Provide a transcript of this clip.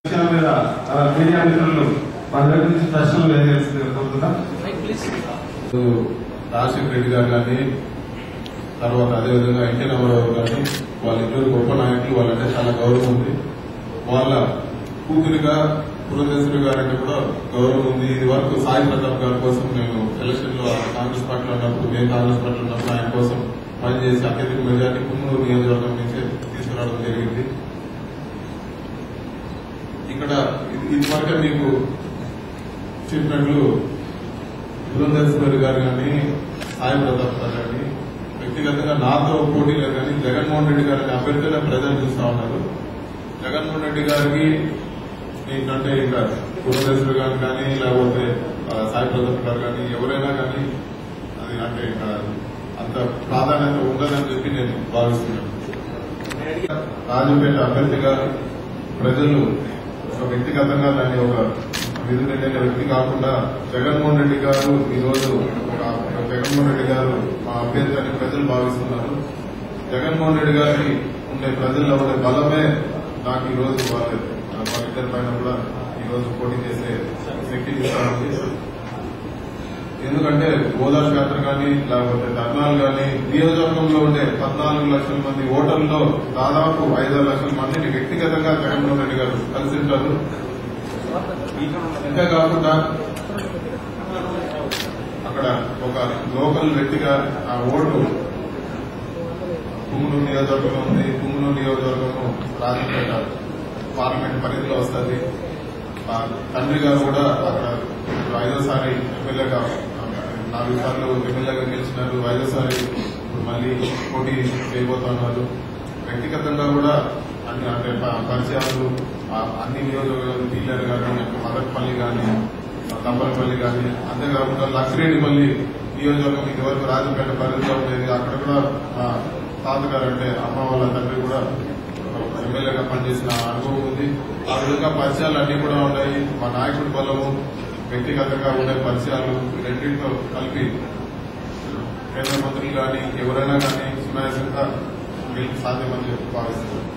విషయాల మీద ఆ, మీడియా మిత్రులు మన దగ్గర నుంచి ప్రశ్నలు వేయాల్సింది కోరుతున్నా రాజశేఖర రెడ్డి గారు కానీ తర్వాత అదేవిధంగా ఎన్టీ రామారావు కానీ వాళ్ళిద్దరు గొప్ప నాయకులు వాళ్ళంటే చాలా గౌరవం ఉంది వాళ్ళ కూతురిగా పురంధేశ్వరి గారు అంటే కూడా గౌరవం ఉంది ఇది వరకు సాయి ప్రతాప్ గారి కోసం నేను ఎలక్షన్ లో కాంగ్రెస్ పార్టీలో ఉన్నప్పుడు నేను కాంగ్రెస్ పార్టీలో ఉన్నప్పుడు ఆయన కోసం పనిచేసి అత్యధిక మెజార్టీ కుమ్మూరు నియోజకవర్గం నుంచి తీసుకురావడం జరిగింది ఇక్కడ ఇది- ఇది వరకే మీకు చెప్పినట్లు బృందేశ్వరి గారు కానీ సాయి ప్రతాప్ గారు కానీ వ్యక్తిగతంగా నాతో పోటీ లేదు కానీ జగన్మోహన్ రెడ్డి గారిని అభ్యర్థిగా ప్రజలు చూస్తా ఉన్నారు జగన్మోహన్ రెడ్డి గారికి ఏంటంటే ఇంకా బృందేశ్వరి గారు కానీ లేకపోతే ఆ, సాయి ప్రతాప్ గారు కానీ ఎవరైనా కానీ అది అంటే ఇంకా అంత ప్రాధాన్యత ఉండదని చెప్పి నేను భావిస్తున్నాను రాజంపేట అభ్యర్థిగా ప్రజలు ఒక వ్యక్తిగతంగా దాన్ని ఒక విధి నిర్ణయ వ్యక్తి కాకుండా జగన్మోహన్ రెడ్డి గారు ఈ రోజు ఒక ఒక జగన్మోహన్ రెడ్డి గారు మా అభ్యర్థి అని ప్రజలు భావిస్తున్నారు జగన్మోహన్ రెడ్డి గారికి ఉండే ప్రజల్లో ఉండే బలమే నాకు ఈ రోజు వాళ్ళ వాళ్ళిద్దరి పైన కూడా ఈ రోజు పోటీ చేసే శక్తి ఇస్తానండి ఎందుకంటే గోదావరి యాత్ర కానీ లేకపోతే ధర్నాలు కానీ నియోజకవర్గంలో ఉండే పద్నాలుగు లక్షల మంది ఓటర్లలో దాదాపు ఐదారు లక్షల మందిని వ్యక్తిగతంగా జగన్మోహన్ రెడ్డి గారు కలిసి ఉంటారు ఇంకా కాకుండా అక్కడ ఒక లోకల్ వ్యక్తిగా ఆ ఓటు కుమ్మునూరు నియోజకవర్గం ఉంది కుమ్మునూరు నియోజకవర్గం రాజంపేట పార్లమెంట్ పరిధిలో వస్తుంది ఆ తండ్రి గారు కూడా అక్కడ ఇప్పుడు ఐదోసారి ఎమ్మెల్యేగా నాలుగు సార్లు ఎమ్మెల్యేగా గెలిచినారు ఐదోసారి ఇప్పుడు మళ్ళీ పోటీ చేయబోతున్నారు వ్యక్తిగతంగా కూడా అన్ని అంటే ప- పరిచయాలు ఆ అన్ని నియోజకవర్గాలు డీలర్ కానీ మదక్పల్లి కానీ తంబలపల్లి కానీ అంతేకాకుండా లక్ష్మీరెడ్డిపల్లి నియోజకవర్గం ఇదివరకు రాజంపేట పరిధిలో ఉండేది అక్కడ కూడా మా తాతగారు అంటే అమ్మ వాళ్ళ తండ్రి కూడా ఎమ్మెల్యేగా పనిచేసిన అనుభవం ఉంది ఆ విధంగా పరిచయాలు అన్ని కూడా ఉన్నాయి మా నాయకుడి బలము వ్యక్తిగతంగా ఉండే పరిచయాలు ఈ రెండింటితో కలిపి కేంద్ర మంత్రులు కానీ ఎవరైనా కానీ సునాయాసంగా గెలిపి సాధ్యమని చెప్పి భావిస్తున్నారు